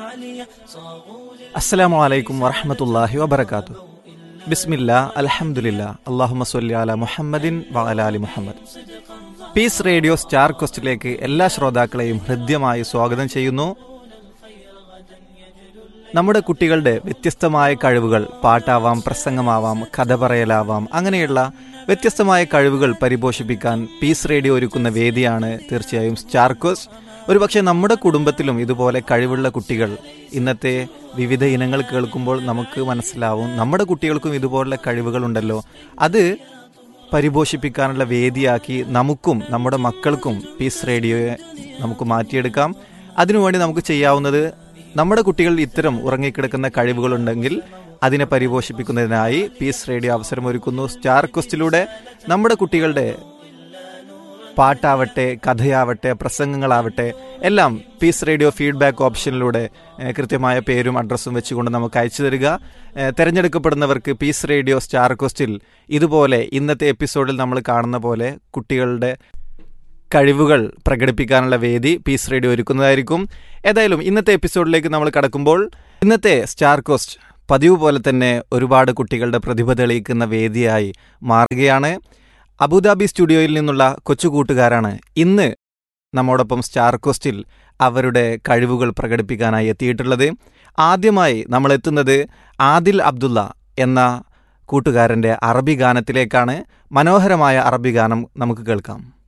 അസ്സലാമു അലൈക്കും വറഹമത്തല്ലാഹി വബർക്കാത്തു ബിസ്മില്ല അൽഹംദുലില്ല അള്ളാഹുമ സല്ലി അല മുഹമ്മദിൻ വഅല അലി മുഹമ്മദ് പീസ് റേഡിയോ സ്റ്റാർ ക്വസ്റ്റിലേക്ക് എല്ലാ ശ്രോതാക്കളെയും ഹൃദ്യമായി സ്വാഗതം ചെയ്യുന്നു നമ്മുടെ കുട്ടികളുടെ വ്യത്യസ്തമായ കഴിവുകൾ പാട്ടാവാം പ്രസംഗമാവാം കഥ പറയലാവാം അങ്ങനെയുള്ള വ്യത്യസ്തമായ കഴിവുകൾ പരിപോഷിപ്പിക്കാൻ പീസ് റേഡിയോ ഒരുക്കുന്ന വേദിയാണ് തീർച്ചയായും സ്റ്റാർ ക്വസ്റ്റ് ഒരുപക്ഷെ നമ്മുടെ കുടുംബത്തിലും ഇതുപോലെ കഴിവുള്ള കുട്ടികൾ ഇന്നത്തെ വിവിധ ഇനങ്ങൾ കേൾക്കുമ്പോൾ നമുക്ക് മനസ്സിലാവും നമ്മുടെ കുട്ടികൾക്കും ഇതുപോലുള്ള കഴിവുകളുണ്ടല്ലോ അത് പരിപോഷിപ്പിക്കാനുള്ള വേദിയാക്കി നമുക്കും നമ്മുടെ മക്കൾക്കും പീസ് റേഡിയോയെ നമുക്ക് മാറ്റിയെടുക്കാം അതിനുവേണ്ടി നമുക്ക് ചെയ്യാവുന്നത് നമ്മുടെ കുട്ടികൾ ഇത്തരം ഉറങ്ങിക്കിടക്കുന്ന കഴിവുകളുണ്ടെങ്കിൽ അതിനെ പരിപോഷിപ്പിക്കുന്നതിനായി പീസ് റേഡിയോ അവസരമൊരുക്കുന്നു സ്റ്റാർ ക്വസ്റ്റിലൂടെ നമ്മുടെ കുട്ടികളുടെ പാട്ടാവട്ടെ കഥയാവട്ടെ പ്രസംഗങ്ങളാവട്ടെ എല്ലാം പീസ് റേഡിയോ ഫീഡ്ബാക്ക് ഓപ്ഷനിലൂടെ ഏഹ്, കൃത്യമായ പേരും അഡ്രസ്സും വെച്ചുകൊണ്ട് നമുക്ക് അയച്ചു തരിക ഏഹ്, തിരഞ്ഞെടുക്കപ്പെടുന്നവർക്ക് പീസ് റേഡിയോ സ്റ്റാർ ക്വസ്റ്റിൽ ഇതുപോലെ ഇന്നത്തെ എപ്പിസോഡിൽ നമ്മൾ കാണുന്ന പോലെ കുട്ടികളുടെ കഴിവുകൾ പ്രകടിപ്പിക്കാനുള്ള വേദി പീസ് റേഡിയോ ഒരുക്കുന്നതായിരിക്കും ഏതായാലും ഇന്നത്തെ എപ്പിസോഡിലേക്ക് നമ്മൾ കടക്കുമ്പോൾ ഇന്നത്തെ സ്റ്റാർ കോസ്റ്റ് പതിവ് പോലെ തന്നെ ഒരുപാട് കുട്ടികളുടെ പ്രതിഭ തെളിയിക്കുന്ന വേദിയായി മാറുകയാണ് അബുദാബി സ്റ്റുഡിയോയിൽ നിന്നുള്ള കൊച്ചു കൂട്ടുകാരാണ് ഇന്ന് നമ്മോടൊപ്പം സ്റ്റാർ കോസ്റ്റിൽ അവരുടെ കഴിവുകൾ പ്രകടിപ്പിക്കാനായി എത്തിയിട്ടുള്ളത് ആദ്യമായി നമ്മൾ എത്തുന്നത് ആദിൽ അബ്ദുള്ള എന്ന കൂട്ടുകാരൻ്റെ അറബി ഗാനത്തിലേക്കാണ് മനോഹരമായ അറബി ഗാനം നമുക്ക് കേൾക്കാം